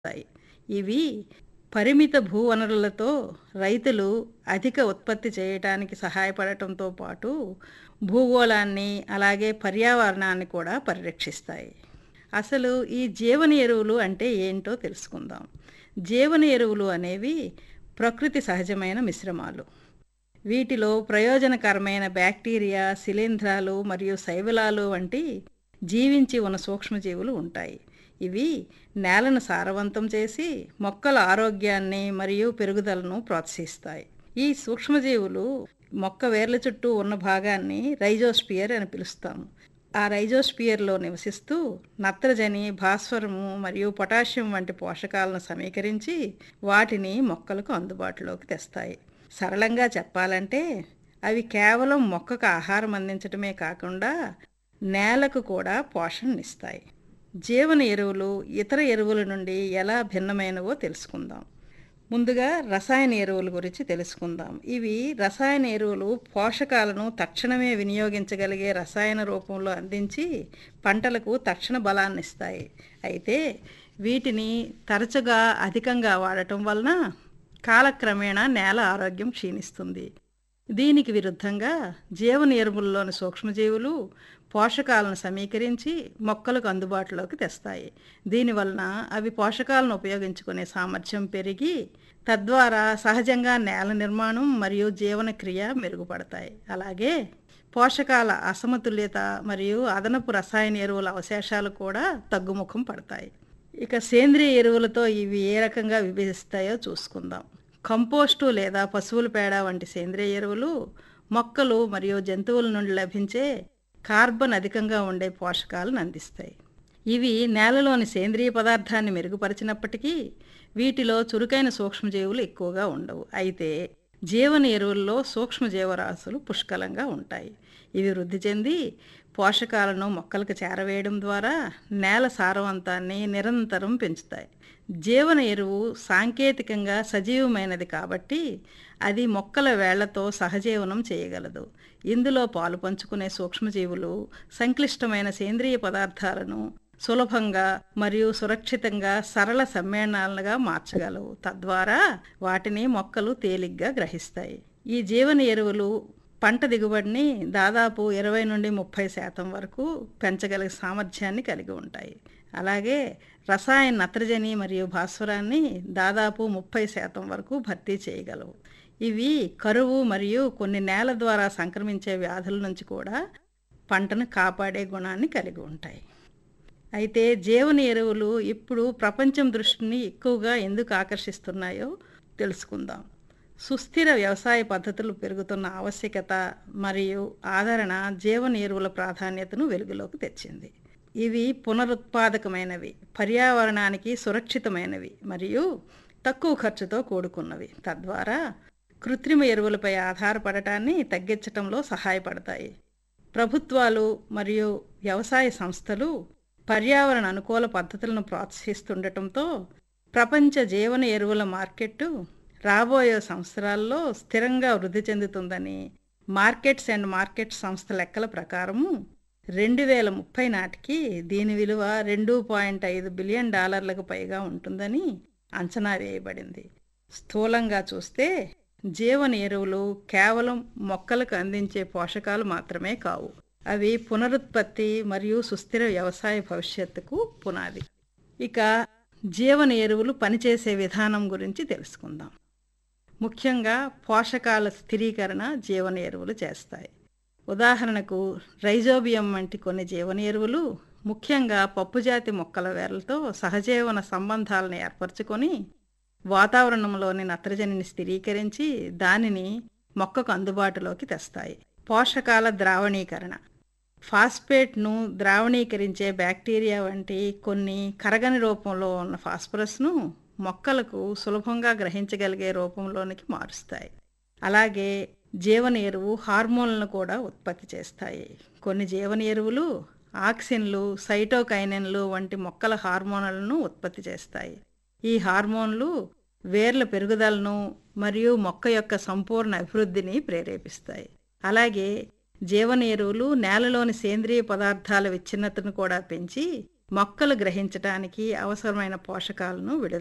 ఉంటాయి ఇవి పరిమిత భూవనరులతో రైతులు అధిక ఉత్పత్తి చేయటానికి సహాయపడటంతో పాటు భూగోళాన్ని అలాగే పర్యావరణాన్ని కూడా పరిరక్షిస్తాయి అసలు ఈ జీవన ఎరువులు అంటే ఏంటో తెలుసుకుందాం జీవన ఎరువులు అనేవి ప్రకృతి సహజమైన మిశ్రమాలు వీటిలో ప్రయోజనకరమైన బ్యాక్టీరియా శిలీంధ్రాలు మరియు శైవలాలు వంటి జీవించి ఉన్న సూక్ష్మజీవులు ఉంటాయి ఇవి నేలను సారవంతం చేసి మొక్కల ఆరోగ్యాన్ని మరియు పెరుగుదలను ప్రోత్సహిస్తాయి ఈ సూక్ష్మజీవులు మొక్క వేర్ల చుట్టూ ఉన్న భాగాన్ని రైజోస్పియర్ అని పిలుస్తాము ఆ రైజోస్పియర్లో నివసిస్తూ నత్రజని భాస్వరము మరియు పొటాషియం వంటి పోషకాలను సమీకరించి వాటిని మొక్కలకు అందుబాటులోకి తెస్తాయి సరళంగా చెప్పాలంటే అవి కేవలం మొక్కకు ఆహారం అందించడమే కాకుండా నేలకు కూడా పోషణనిస్తాయి జీవన ఎరువులు ఇతర ఎరువుల నుండి ఎలా భిన్నమైనవో తెలుసుకుందాం ముందుగా రసాయన ఎరువుల గురించి తెలుసుకుందాం ఇవి రసాయన ఎరువులు పోషకాలను తక్షణమే వినియోగించగలిగే రసాయన రూపంలో అందించి పంటలకు తక్షణ బలాన్ని ఇస్తాయి అయితే వీటిని తరచుగా అధికంగా వాడటం వలన కాలక్రమేణా నేల ఆరోగ్యం క్షీణిస్తుంది దీనికి విరుద్ధంగా జీవన ఎరువుల్లోని సూక్ష్మజీవులు పోషకాలను సమీకరించి మొక్కలకు అందుబాటులోకి తెస్తాయి దీనివలన అవి పోషకాలను ఉపయోగించుకునే సామర్థ్యం పెరిగి తద్వారా సహజంగా నేల నిర్మాణం మరియు జీవనక్రియ మెరుగుపడతాయి అలాగే పోషకాల అసమతుల్యత మరియు అదనపు రసాయన ఎరువుల అవశేషాలు కూడా తగ్గుముఖం పడతాయి ఇక సేంద్రియ ఎరువులతో ఇవి ఏ రకంగా విభజిస్తాయో చూసుకుందాం కంపోస్టు లేదా పశువుల పేడ వంటి సేంద్రియ ఎరువులు మొక్కలు మరియు జంతువుల నుండి లభించే కార్బన్ అధికంగా ఉండే పోషకాలను అందిస్తాయి ఇవి నేలలోని సేంద్రియ పదార్థాన్ని మెరుగుపరిచినప్పటికీ వీటిలో చురుకైన సూక్ష్మజీవులు ఎక్కువగా ఉండవు అయితే జీవన ఎరువుల్లో సూక్ష్మజీవరాశులు పుష్కలంగా ఉంటాయి ఇవి వృద్ధి చెంది పోషకాలను మొక్కలకు చేరవేయడం ద్వారా నేల సారవంతాన్ని నిరంతరం పెంచుతాయి జీవన ఎరువు సాంకేతికంగా సజీవమైనది కాబట్టి అది మొక్కల వేళ్లతో సహజీవనం చేయగలదు ఇందులో పాలు పంచుకునే సూక్ష్మజీవులు సంక్లిష్టమైన సేంద్రియ పదార్థాలను సులభంగా మరియు సురక్షితంగా సరళ సమ్మేళనాలుగా మార్చగలవు తద్వారా వాటిని మొక్కలు తేలిగ్గా గ్రహిస్తాయి ఈ జీవన ఎరువులు పంట దిగుబడిని దాదాపు ఇరవై నుండి ముప్పై శాతం వరకు పెంచగలిగే సామర్థ్యాన్ని కలిగి ఉంటాయి అలాగే రసాయన నత్రజని మరియు భాస్వరాన్ని దాదాపు ముప్పై శాతం వరకు భర్తీ చేయగలవు ఇవి కరువు మరియు కొన్ని నేల ద్వారా సంక్రమించే వ్యాధుల నుంచి కూడా పంటను కాపాడే గుణాన్ని కలిగి ఉంటాయి అయితే జీవన ఎరువులు ఇప్పుడు ప్రపంచం దృష్టిని ఎక్కువగా ఎందుకు ఆకర్షిస్తున్నాయో తెలుసుకుందాం సుస్థిర వ్యవసాయ పద్ధతులు పెరుగుతున్న ఆవశ్యకత మరియు ఆదరణ జీవన ఎరువుల ప్రాధాన్యతను వెలుగులోకి తెచ్చింది ఇవి పునరుత్పాదకమైనవి పర్యావరణానికి సురక్షితమైనవి మరియు తక్కువ ఖర్చుతో కూడుకున్నవి తద్వారా కృత్రిమ ఎరువులపై ఆధారపడటాన్ని తగ్గించటంలో సహాయపడతాయి ప్రభుత్వాలు మరియు వ్యవసాయ సంస్థలు పర్యావరణ అనుకూల పద్ధతులను ప్రోత్సహిస్తుండటంతో ప్రపంచ జీవన ఎరువుల మార్కెట్టు రాబోయే సంవత్సరాల్లో స్థిరంగా వృద్ధి చెందుతుందని మార్కెట్స్ అండ్ మార్కెట్ సంస్థ లెక్కల ప్రకారము రెండు వేల ముప్పై నాటికి దీని విలువ రెండు పాయింట్ ఐదు బిలియన్ డాలర్లకు పైగా ఉంటుందని అంచనా వేయబడింది స్థూలంగా చూస్తే జీవన ఎరువులు కేవలం మొక్కలకు అందించే పోషకాలు మాత్రమే కావు అవి పునరుత్పత్తి మరియు సుస్థిర వ్యవసాయ భవిష్యత్తుకు పునాది ఇక జీవన ఎరువులు పనిచేసే విధానం గురించి తెలుసుకుందాం ముఖ్యంగా పోషకాల స్థిరీకరణ జీవన ఎరువులు చేస్తాయి ఉదాహరణకు రైజోబియం వంటి కొన్ని జీవన ఎరువులు ముఖ్యంగా పప్పుజాతి మొక్కల వేర్లతో సహజీవన సంబంధాలను ఏర్పరచుకొని వాతావరణంలోని నత్రజనిని స్థిరీకరించి దానిని మొక్కకు అందుబాటులోకి తెస్తాయి పోషకాల ద్రావణీకరణ ఫాస్ఫేట్ను ద్రావణీకరించే బ్యాక్టీరియా వంటి కొన్ని కరగని రూపంలో ఉన్న ఫాస్ఫరస్ను మొక్కలకు సులభంగా గ్రహించగలిగే రూపంలోనికి మారుస్తాయి అలాగే జీవన ఎరువు హార్మోన్లను కూడా ఉత్పత్తి చేస్తాయి కొన్ని జీవన ఎరువులు ఆక్సిన్లు సైటోకైనన్లు వంటి మొక్కల హార్మోన్లను ఉత్పత్తి చేస్తాయి ఈ హార్మోన్లు వేర్ల పెరుగుదలను మరియు మొక్క యొక్క సంపూర్ణ అభివృద్ధిని ప్రేరేపిస్తాయి అలాగే జీవన ఎరువులు నేలలోని సేంద్రియ పదార్థాల విచ్ఛిన్నతను కూడా పెంచి మొక్కలు గ్రహించటానికి అవసరమైన పోషకాలను విడుదల